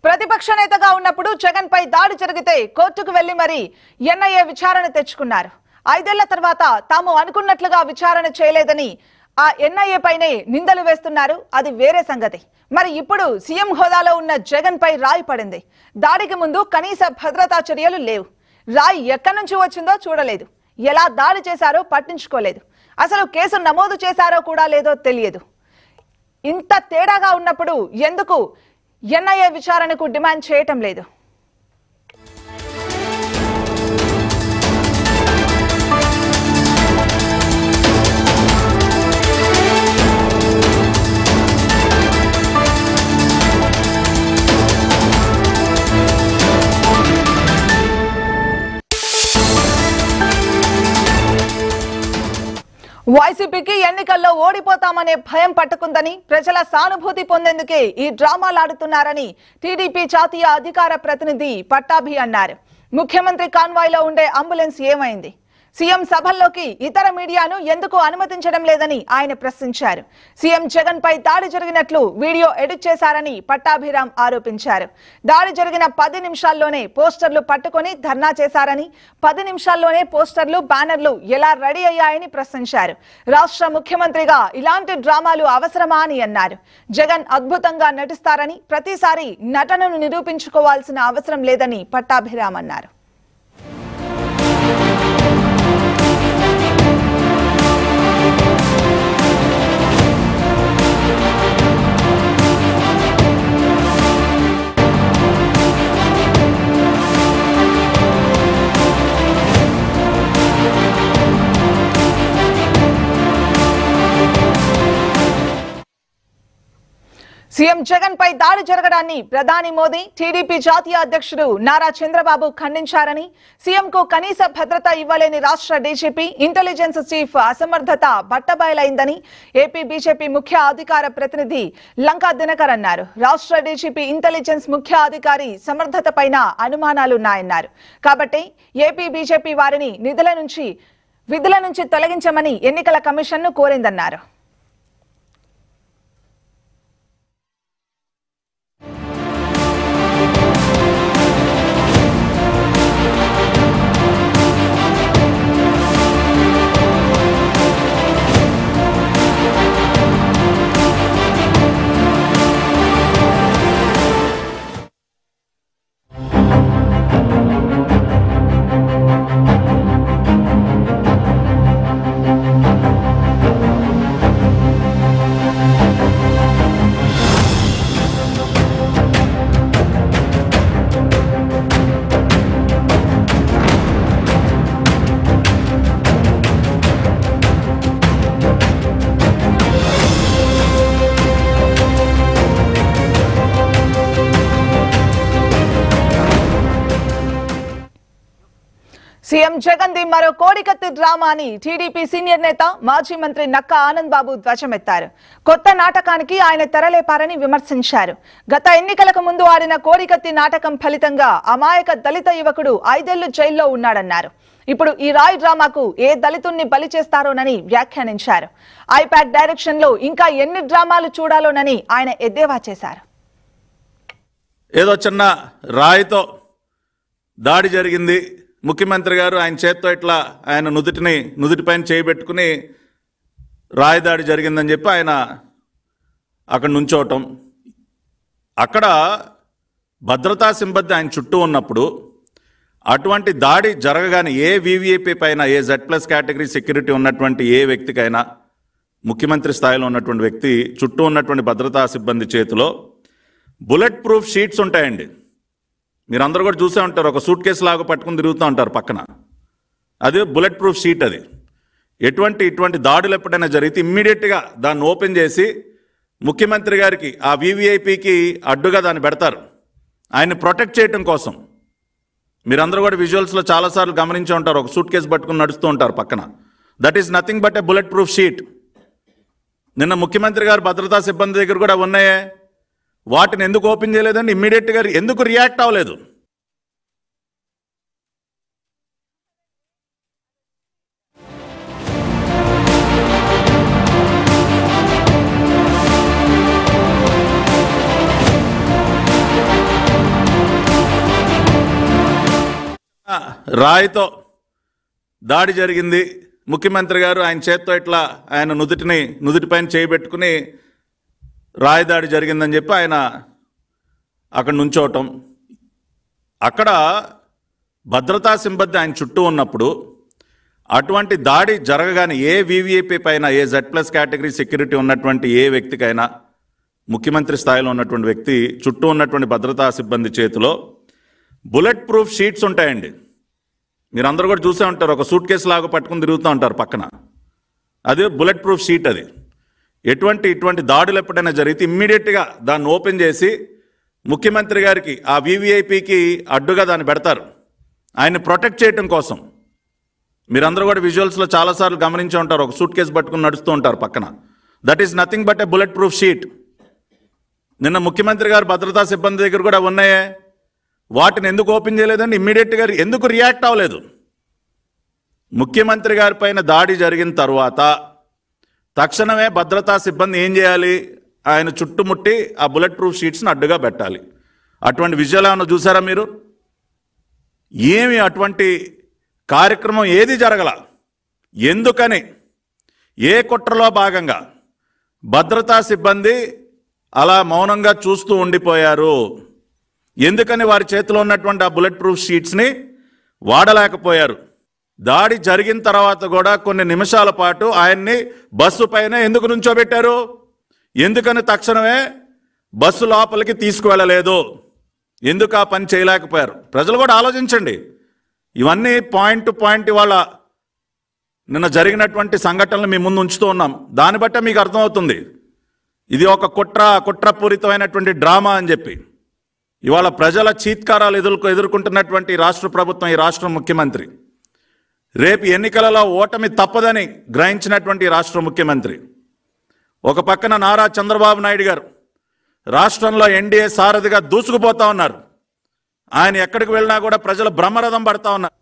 ప్రతిపక్ష నేతగా ఉన్నప్పుడు జగన్ పై దాడి జరిగితే కోర్టుకు వెళ్లి మరి ఎన్ఐఏ విచారణ తెచ్చుకున్నారు ఐదేళ్ల తర్వాత తాము అనుకున్నట్లుగా విచారణ చేయలేదని ఆ ఎన్ఐఏ పైనే నిందలు వేస్తున్నారు అది వేరే సంగతి మరి ఇప్పుడు సీఎం హోదాలో ఉన్న జగన్ పై రాయి పడింది దాడికి ముందు కనీస భద్రతా చర్యలు లేవు రాయి ఎక్కడి నుంచి వచ్చిందో చూడలేదు ఎలా దాడి చేశారో పట్టించుకోలేదు అసలు కేసు నమోదు చేశారో కూడా లేదో తెలియదు ఇంత తేడాగా ఉన్నప్పుడు ఎందుకు ఎన్ఐఏ విచారణకు డిమాండ్ చేయటం లేదు వైసీపీకి ఎన్నికల్లో ఓడిపోతామనే భయం పట్టుకుందని ప్రజల సానుభూతి పొందేందుకే ఈ డ్రామాలాడుతున్నారని టీడీపీ జాతీయ అధికార ప్రతినిధి పట్టాభి అన్నారు ముఖ్యమంత్రి కాన్వాయ్లో ఉండే అంబులెన్స్ ఏమైంది సీఎం సభల్లోకి ఇతర మీడియాను ఎందుకు అనుమతించడం లేదని ఆయన ప్రశ్నించారు సీఎం జగన్ పై దాడి జరిగినట్లు వీడియో ఎడిట్ చేశారని పట్టాభిరామ్ ఆరోపించారు దాడి జరిగిన పది నిమిషాల్లోనే పోస్టర్లు పట్టుకొని ధర్నా చేశారని పది నిమిషాల్లోనే పోస్టర్లు బ్యానర్లు ఎలా రెడీ అయ్యాయని ప్రశ్నించారు రాష్ట్ర ముఖ్యమంత్రిగా ఇలాంటి డ్రామాలు అవసరమా అని అన్నారు జగన్ అద్భుతంగా నటిస్తారని ప్రతిసారి నటనను నిరూపించుకోవాల్సిన అవసరం లేదని పట్టాభిరామ్ అన్నారు సీఎం జగన్ పై దాడి జరగడాన్ని ప్రధాని మోదీ టీడీపీ జాతీయ అధ్యక్షుడు నారా చంద్రబాబు ఖండించారని సీఎంకు కనీస భద్రత ఇవ్వలేని రాష్ట్ర డీజీపీ ఇంటెలిజెన్స్ చీఫ్ అసమర్థత బట్టబయలైందని ఏపీ బీజేపీ ముఖ్య అధికార ప్రతినిధి లంకా దినకర్ అన్నారు రాష్ట్ర డీజీపీ ఇంటెలిజెన్స్ ముఖ్య అధికారి సమర్థత పైన అనుమానాలున్నాయన్నారు కాబట్టి ఏపీ బీజేపీ వారిని నిధుల నుంచి విధుల నుంచి తొలగించమని ఎన్నికల కమిషన్ను కోరిందన్నారు సీఎం జగన్ ది మరో కోడికత్తి డ్రామా అని టీడీపీ సీనియర్ నేత మాజీ మంత్రి నక్క ఆనంద్ బాబు ధ్వజమెత్తారు కొత్త నాటకానికి ఆయన తెరలేపారని విమర్శించారు గత ఎన్నికలకు ముందు ఆడిన కోడికత్తి నాటకం ఫలితంగా అమాయక దళిత యువకుడు ఐదేళ్లు జైల్లో ఉన్నాడన్నారు ఇప్పుడు ఈ రాయ్ డ్రామాకు ఏ దళితుణ్ణి బలి చేస్తారోనని వ్యాఖ్యానించారు ఐపాక్ డైరెక్షన్ లో ఇంకా ఎన్ని డ్రామాలు చూడాలోనని ఆయన ఎద్దేవా చేశారు ఏదో చిన్న రాయితో దాడి జరిగింది ముఖ్యమంత్రి గారు ఆయన చేత్తో ఇట్లా ఆయన నుదుటిని నుదుటిపైన చేయబెట్టుకుని రాయి దాడి జరిగిందని చెప్పి ఆయన అక్కడ నుంచోవటం అక్కడ భద్రతా సిబ్బంది ఆయన చుట్టూ ఉన్నప్పుడు అటువంటి దాడి జరగగానే ఏ వివిఐపి పైన ఏ జెడ్ ప్లస్ కేటగిరీ సెక్యూరిటీ ఉన్నటువంటి ఏ వ్యక్తికైనా ముఖ్యమంత్రి స్థాయిలో ఉన్నటువంటి వ్యక్తి చుట్టూ ఉన్నటువంటి భద్రతా సిబ్బంది చేతిలో బుల్లెట్ ప్రూఫ్ షీట్స్ ఉంటాయండి మీరందరూ కూడా చూసే ఉంటారు ఒక సూట్ కేసు లాగా పట్టుకుని తిరుగుతూ ఉంటారు పక్కన అది బుల్లెట్ ప్రూఫ్ షీట్ అది ఎటువంటి ఇటువంటి దాడులు ఎప్పుడైనా జరిగితే ఇమ్మీడియట్గా దాన్ని ఓపెన్ చేసి ముఖ్యమంత్రి గారికి ఆ వివిఐపికి అడ్డుగా దాన్ని పెడతారు ఆయన్ని ప్రొటెక్ట్ చేయటం కోసం మీరందరూ కూడా విజువల్స్లో చాలాసార్లు గమనించి ఉంటారు ఒక సూట్ కేసు పట్టుకుని నడుస్తూ ఉంటారు పక్కన that is nothing but a bullet proof sheet నిన్న ముఖ్యమంత్రి గారు భద్రతా సిబ్బంది దగ్గర కూడా ఉన్నాయే వాటిని ఎందుకు ఓపెన్ చేయలేదండి ఇమ్మీడియట్గా ఎందుకు రియాక్ట్ అవ్వలేదు రాయితో దాడి జరిగింది ముఖ్యమంత్రి గారు ఆయన చేత్తో ఇట్లా ఆయన నుదుటిని నుదుటిపైన చేయబెట్టుకుని రాయి దాడి జరిగిందని చెప్పి ఆయన అక్కడ నుంచోవటం అక్కడ భద్రతా సిబ్బంది ఆయన చుట్టూ ఉన్నప్పుడు అటువంటి దాడి జరగగానే ఏ వివిఐపి పైన ఏ జెడ్ ప్లస్ కేటగిరీ సెక్యూరిటీ ఉన్నటువంటి ఏ వ్యక్తికైనా ముఖ్యమంత్రి స్థాయిలో ఉన్నటువంటి వ్యక్తి చుట్టూ ఉన్నటువంటి భద్రతా సిబ్బంది చేతిలో బుల్లెట్ ప్రూఫ్ షీట్స్ ఉంటాయండి మీరు అందరూ కూడా చూసే ఉంటారు ఒక సూట్ కేసు లాగా పట్టుకుని తిరుగుతూ ఉంటారు పక్కన అది బుల్లెట్ ప్రూఫ్ షీట్ అది ఎటువంటి ఇటువంటి దాడులు ఎప్పుడైనా జరిగితే ఇమ్మీడియట్గా దాన్ని ఓపెన్ చేసి ముఖ్యమంత్రి గారికి ఆ వివిఐపికి అడ్డుగా దాన్ని పెడతారు ఆయన్ని ప్రొటెక్ట్ చేయటం కోసం మీరందరూ కూడా విజువల్స్లో చాలాసార్లు గమనించి ఉంటారు ఒక సూట్ కేసు పట్టుకుని నడుస్తూ ఉంటారు పక్కన that is nothing but a bullet proof sheet నిన్న ముఖ్యమంత్రి గారు భద్రతా సిబ్బంది దగ్గర కూడా ఉన్నాయే వాటిని ఎందుకు ఓపెన్ చేయలేదండి ఇమ్మీడియట్గా ఎందుకు రియాక్ట్ అవ్వలేదు ముఖ్యమంత్రి గారి పైన దాడి జరిగిన తర్వాత తక్షణమే భద్రతా సిబ్బంది ఏం చేయాలి ఆయన చుట్టుముట్టి ఆ బుల్లెట్ ప్రూఫ్ షీట్స్ని అడ్డుగా పెట్టాలి అటువంటి విజయాలు ఏమైనా చూసారా మీరు ఏమి అటువంటి కార్యక్రమం ఏది జరగల ఎందుకని ఏ కుట్రలో భాగంగా భద్రతా సిబ్బంది అలా మౌనంగా చూస్తూ ఉండిపోయారు ఎందుకని వారి చేతిలో ఉన్నటువంటి ఆ బుల్లెట్ ప్రూఫ్ షీట్స్ని వాడలేకపోయారు దాడి జరిగిన తర్వాత కూడా కొన్ని నిమిషాల పాటు ఆయన్ని బస్సు పైన ఎందుకు నుంచోబెట్టారు ఎందుకని తక్షణమే బస్సు లోపలికి తీసుకువెళ్ళలేదు ఎందుకు ఆ పని చేయలేకపోయారు ప్రజలు కూడా ఆలోచించండి ఇవన్నీ పాయింట్ టు పాయింట్ ఇవాళ నిన్న జరిగినటువంటి సంఘటనలు మీ ముందు ఉంచుతూ ఉన్నాం దాన్ని బట్టే మీకు అర్థమవుతుంది ఇది ఒక కుట్ర కుట్రపూరితమైనటువంటి డ్రామా అని చెప్పి ఇవాళ ప్రజల చీత్కారాలు ఎదుర్కొ ఎదుర్కొంటున్నటువంటి ఈ రాష్ట్ర ప్రభుత్వం ఈ రాష్ట్ర ముఖ్యమంత్రి రేపు ఎన్నికలలో ఓటమి తప్పదని గ్రహించినటువంటి ఈ రాష్ట్ర ముఖ్యమంత్రి ఒక పక్కన నారా చంద్రబాబు నాయుడు గారు రాష్ట్రంలో ఎన్డీఏ సారథిగా దూసుకుపోతా ఉన్నారు ఆయన ఎక్కడికి వెళ్ళినా కూడా ప్రజలు బ్రహ్మరథం పడతా ఉన్నారు